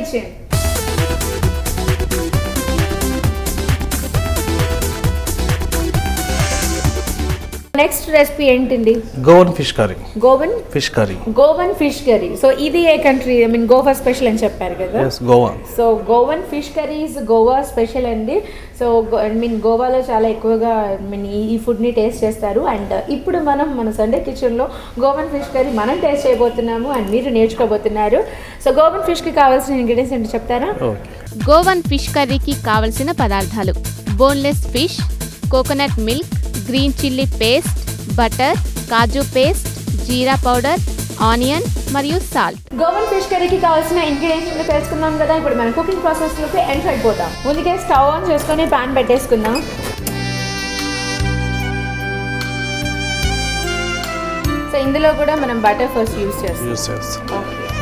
Kitchen next recipe ఏంటండి Goan fish curry Goan fish curry Goan fish curry so ఇది ఏ country I mean Goa special అని చెప్పారు కదా yes Goa so Goan fish curry is Goa special అండి సో ఐ మీన్ గోవాలో చాలా ఎక్కువగా ఐ మీన్ ఈ ఫుడ్ని టేస్ట్ చేస్తారు అండ్ ఇప్పుడు మనం మన సండే కిచెన్లో గోవన్ ఫిష్ కర్రీ మనం టేస్ట్ చేయబోతున్నాము అండ్ మీరు నేర్చుకోబోతున్నారు సో గోవన్ ఫిష్కి కావాల్సిన ఇంగ్రీడియంట్స్ ఏంటి చెప్తారా ఓకే గోవన్ ఫిష్ కర్రీకి కావలసిన పదార్థాలు boneless fish coconut milk green chilli paste butter కాజు పేస్ట్ జీరా పౌడర్ ఆనియన్ మరియు సాల్ట్ గోవన్ ఫిష్ కర్రీకి కావాల్సిన ఇంగ్రీడియంట్స్ తెలుసుకున్నాం కదా ఇప్పుడు మనం కుకింగ్ ప్రాసెస్లోకి ఎంటర్ అయిపోతాం ముందుకే స్టవ్ ఆన్ చేసుకొని పాన్ పెట్టేసుకుందాం సో ఇందులో కూడా మనం బటర్ ఫస్ట్ యూస్ చేస్తాం యూస్ చేస్తాం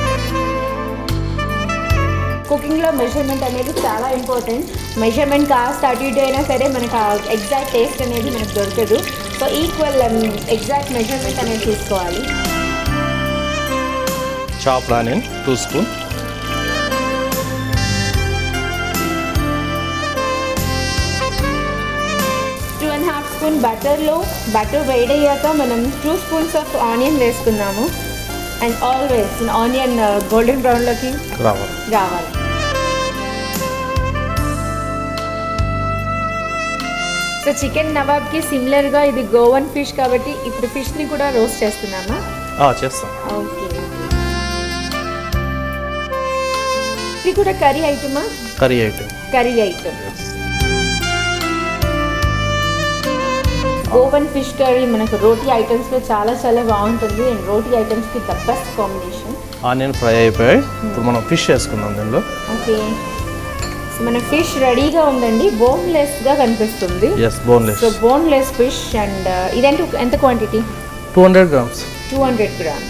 కుకింగ్లో మెజర్మెంట్ అనేది చాలా ఇంపార్టెంట్ మెజర్మెంట్ కాస్త అటు ఇటు అయినా సరే మనకు ఎగ్జాక్ట్ టేస్ట్ అనేది మనకు దొరకదు సో ఈక్వల్ ఎగ్జాక్ట్ మెజర్మెంట్ అనేది తీసుకోవాలి chop onion two spoon two and half spoon బటర్లో బటర్ వేడయ్యాక మనం టూ స్పూన్స్ ఆఫ్ ఆనియన్ వేసుకున్నాము అండ్ ఆల్వేస్ ఆనియన్ గోల్డెన్ బ్రౌన్లోకి రావాలి రావాలి సో చికెన్ నవాబ్కి సిమిలర్గా ఇది గోవన్ ఫిష్ కాబట్టి ఇప్పుడు ఫిష్ని కూడా రోస్ట్ చేస్తున్నామా ఆ, చేస్తాం ఓకే ఇది కూడా కర్రీ ఐటమా curry item curry item Goan fish curry మనకు రోటీ ఐటమ్స్లో చాలా చాలా బాగుంటుంది అండ్ రోటీ ఐటమ్స్కి the best combination onion fry అయిపోయాయి ఇప్పుడు మనం ఫిష్ వేసుకుందాం దీనిలో ఓకే సో మన ఫిష్ రెడీగా ఉందండి బోన్లెస్గా కనిపిస్తుంది yes boneless so boneless fish and ఇదంటే ఎంత quantity two hundred grams two hundred grams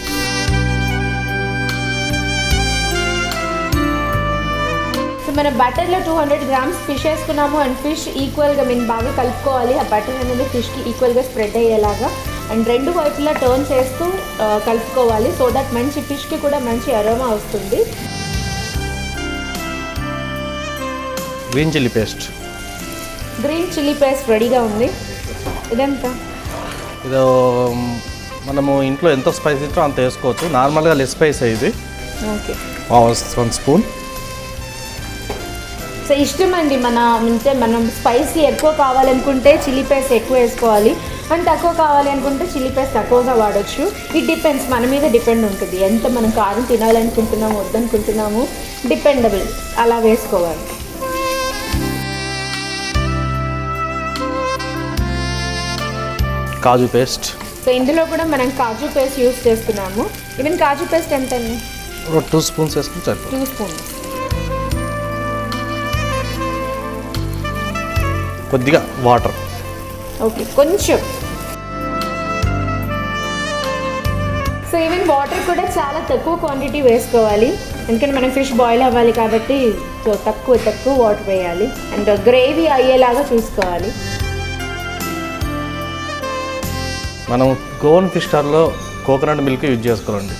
so మన బటర్లో టూ హండ్రెడ్ గ్రామ్స్ ఫిష్ వేసుకున్నాము అండ్ ఫిష్ ఈక్వల్గా మేము బాగా కలుపుకోవాలి ఆ బటర్ అనేది ఫిష్కి ఈక్వల్గా స్ప్రెడ్ అయ్యేలాగా అండ్ రెండు వైపులా టర్న్ చేస్తూ ఆ, కలుపుకోవాలి సో దట్ మంచి ఫిష్కి కూడా మంచి అరోమా వస్తుంది green chilli paste green chilli paste రెడీగా ఉంది ఇదంతా ఇది మనము ఇంట్లో ఎంత స్పైస్ తింటో అంత వేసుకోవచ్చు నార్మల్గా లెస్ స్పైస్ ఇది ఓకే వన్ స్పూన్ సో ఇష్టం అండి మన అంటే మనం స్పైసీ ఎక్కువ కావాలనుకుంటే చిల్లీ పేస్ట్ ఎక్కువ వేసుకోవాలి అండ్ తక్కువ కావాలి అనుకుంటే చిల్లీ పేస్ట్ తక్కువగా వాడచ్చు ఇట్ డిపెండ్స్ మన మీద డిపెండ్ ఉంటుంది ఎంత మనం కారం తినాలనుకుంటున్నాము వద్దనుకుంటున్నాము డిపెండబుల్ అలా వేసుకోవాలి కాజు పేస్ట్ సో ఇందులో కూడా మనం కాజు పేస్ట్ యూస్ చేస్తున్నాము ఈవెన్ కాజు పేస్ట్ ఎంత అండి టూ స్పూన్స్ వేసుకుని సరిపోతుంది టూ స్పూన్స్ కొద్దిగా వాటర్ ఓకే కొంచెం సో ఈవెన్ వాటర్ కూడా చాలా తక్కువ క్వాంటిటీ వేసుకోవాలి ఎందుకంటే మనం ఫిష్ బాయిల్ అవ్వాలి కాబట్టి సో తక్కువ తక్కువ వాటర్ వేయాలి అండ్ గ్రేవీ అయ్యేలాగా చూసుకోవాలి మనం గోవన్ ఫిష్ కర్రీలో కోకోనట్ మిల్క్ యూజ్ చేసుకోవాలండి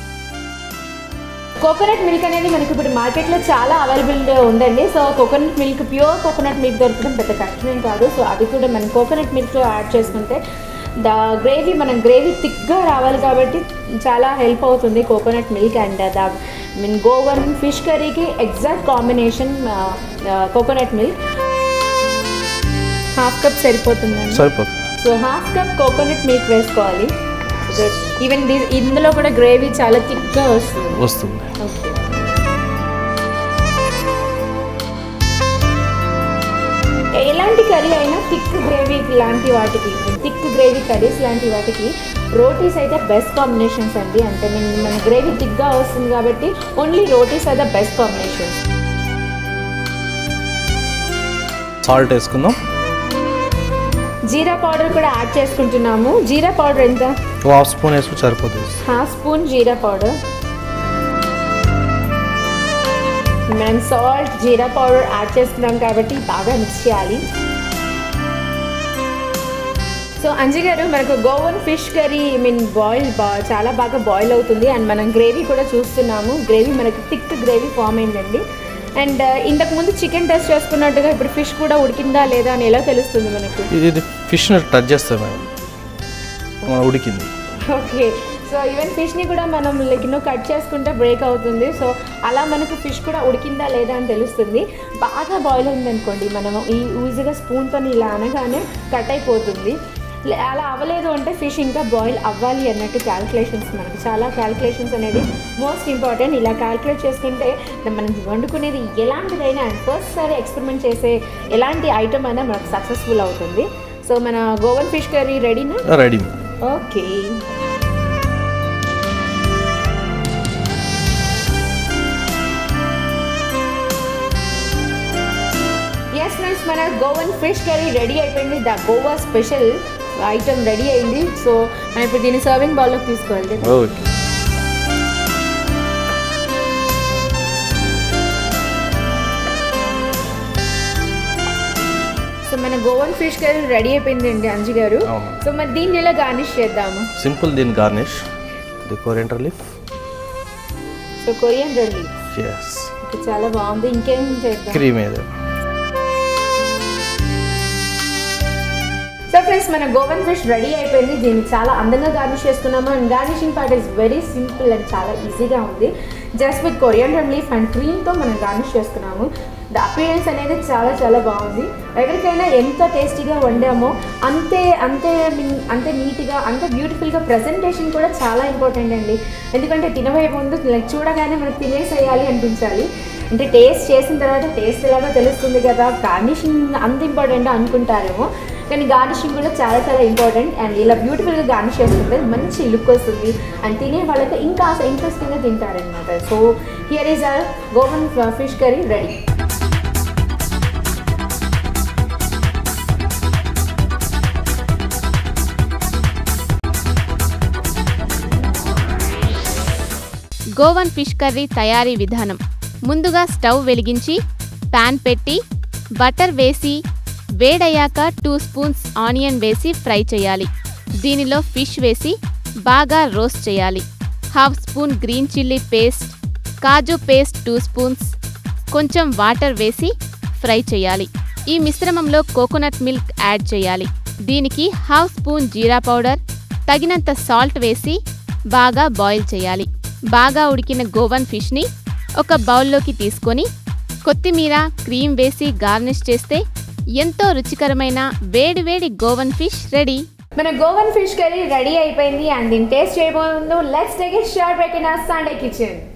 కోకోనట్ మిల్క్ అనేది మనకి ఇప్పుడు మార్కెట్లో చాలా అవైలబుల్గా ఉందండి so coconut milk pure coconut milk దొరకడం పెద్ద కష్టమేం కాదు సో అది కూడా మనం కోకోనట్ మిల్క్లో యాడ్ చేసుకుంటే ద గ్రేవీ మనం గ్రేవీ థిక్గా రావాలి కాబట్టి చాలా హెల్ప్ అవుతుంది coconut milk and the mean Goan fish కర్రీకి exact combination coconut milk half cup సరిపోతుందండి సరిపోతుంది so half cup coconut milk వేసుకోవాలి ఈవెన్ ఇందులో కూడా గ్రేవీ చాలా థిక్గా వస్తుంది వస్తుంది ఓకే ఎలాంటి కర్రీ అయినా థిక్ గ్రేవీ లాంటి వాటికి థిక్ గ్రేవీ కర్రీస్ లాంటి వాటికి రోటీస్ అయితే బెస్ట్ కాంబినేషన్స్ అండి అంటే మన మన గ్రేవీ థిక్గా వస్తుంది కాబట్టి only rotis are the best combinations salt వేసుకుందాం జీరా పౌడర్ కూడా యాడ్ చేసుకుంటున్నాము జీరా పౌడర్ ఎంత హాఫ్ స్పూన్ వేసుకుని సరిపోతుంది హాఫ్ స్పూన్ జీరా పౌడర్ మనం సాల్ట్ జీరా పౌడర్ యాడ్ చేసుకున్నాం కాబట్టి బాగా మిక్స్ చేయాలి సో సో అంజీ గారు మనకు Goan fish curry I mean boil బా చాలా బాగా బాయిల్ అవుతుంది అండ్ మనం గ్రేవీ కూడా చూస్తున్నాము గ్రేవీ మనకి థిక్ గ్రేవీ ఫామ్ అయిందండి అండ్ ఇంతకు ముందు చికెన్ టెస్ట్ చేసుకున్నట్టుగా ఇప్పుడు ఫిష్ కూడా ఉడికిందా లేదా అని ఎలా తెలుస్తుంది మనకు ఇది ఇది ఫిష్ని టచ్ చేస్తాం మేడం మన ఉడికింది ఓకే సో ఈవెన్ ఫిష్ని కూడా మనం లైక్ నో కట్ చేసుకుంటే బ్రేక్ అవుతుంది సో అలా మనకు ఫిష్ కూడా ఉడికిందా లేదా అని తెలుస్తుంది బాగా బాయిల్ అయింది అనుకోండి మనం ఈ ఈజీగా స్పూన్తో ఇలా అనగానే కట్ అయిపోతుంది లే- అలా అవ్వలేదు అంటే ఫిష్ ఇంకా బాయిల్ అవ్వాలి అన్నట్టు క్యాల్కులేషన్స్ మనకి చాలా క్యాల్కులేషన్స్ అనేది మోస్ట్ ఇంపార్టెంట్ ఇలా క్యాల్కులేట్ చేసుకుంటే మనం వండుకునేది ఎలాంటిదైనా ఫస్ట్ సారి ఎక్స్పెరిమెంట్ చేసే ఎలాంటి ఐటమ్ అయినా మనకు సక్సెస్ఫుల్ అవుతుంది సో మన గోవన్ ఫిష్ కర్రీ రెడీనా రెడీ ఓకే ఎస్ ఫ్రెండ్స్ మన గోవన్ ఫిష్ కర్రీ రెడీ అయిపోయింది the Goa special item ready అయింది సో మనం ఇప్పుడు దీన్ని సర్వింగ్ బౌల్లోకి తీసుకోవాలి ఓకే సో మన గోవన్ ఫిష్ కర్రీ రెడీ అయిపోయింది అండి అంజు గారు అవును. సో మరి దీన్ని ఎలా గార్నిష్ చేద్దాము సింపుల్ దీని garnish the coriander leaf so coriander ready yes చాలా బాగుంది ఇంకేం చేద్దాం క్రీమ్ ఏదో సో ఫ్రెండ్స్ మన గోవన్ ఫిష్ రెడీ అయిపోయింది దీన్ని చాలా అందంగా గార్నిష్ చేసుకున్నాము and garnishing part is very simple and చాలా ఈజీగా ఉంది just with coriander leaf and క్రీమ్తో మనం గార్నిష్ చేసుకున్నాము ద అపియరెన్స్ అనేది చాలా చాలా బాగుంది ఎవరికైనా ఎంత టేస్టీగా వండామో అంతే అంతే మీన్- అంతే నీట్గా అంత బ్యూటిఫుల్గా ప్రజెంటేషన్ కూడా చాలా ఇంపార్టెంట్ అండి ఎందుకంటే తినబోయే ముందు like చూడగానే మనకు తినేసేయాలి అనిపించాలి అంటే టేస్ట్ చేసిన తర్వాత టేస్ట్ ఎలాగో తెలుస్తుంది కదా గార్నిషింగ్ అంత ఇంపార్టెంట్ అనుకుంటారేమో కానీ గార్నిషింగ్ కూడా చాలా చాలా ఇంపార్టెంట్ అండ్ ఇలా బ్యూటిఫుల్గా గార్నిష్ చేసుకుంటే మంచి లుక్ వస్తుంది అండ్ తినే వాళ్ళకి ఇంకా ఇంట్రెస్టింగ్గా తింటారనమాట so here is our Goan fish curry ready Goan fish curry తయారీ విధానం ముందుగా స్టవ్ వెలిగించి పాన్ పెట్టి బటర్ వేసి వేడయ్యాక టూ స్పూన్స్ ఆనియన్ వేసి ఫ్రై చేయాలి దీనిలో ఫిష్ వేసి బాగా రోస్ట్ చేయాలి half spoon green chilli paste కాజు పేస్ట్ టూ స్పూన్స్ కొంచెం వాటర్ వేసి ఫ్రై చేయాలి ఈ మిశ్రమంలో కోకోనట్ మిల్క్ యాడ్ చేయాలి దీనికి హాఫ్ స్పూన్ జీరా పౌడర్ తగినంత సాల్ట్ వేసి బాగా బాయిల్ చేయాలి బాగా ఉడికిన గోవన్ ఫిష్ని ఒక బౌల్లోకి తీసుకొని కొత్తిమీర క్రీమ్ వేసి గార్నిష్ చేస్తే ఎంతో రుచికరమైన వేడివేడి గోవన్ ఫిష్ రెడీ మన గోవన్ ఫిష్ కర్రీ రెడీ అయిపోయింది అండ్ దీన్ని టేస్ట్ చేయబోతుందో let's take it short break in Sunday kitchen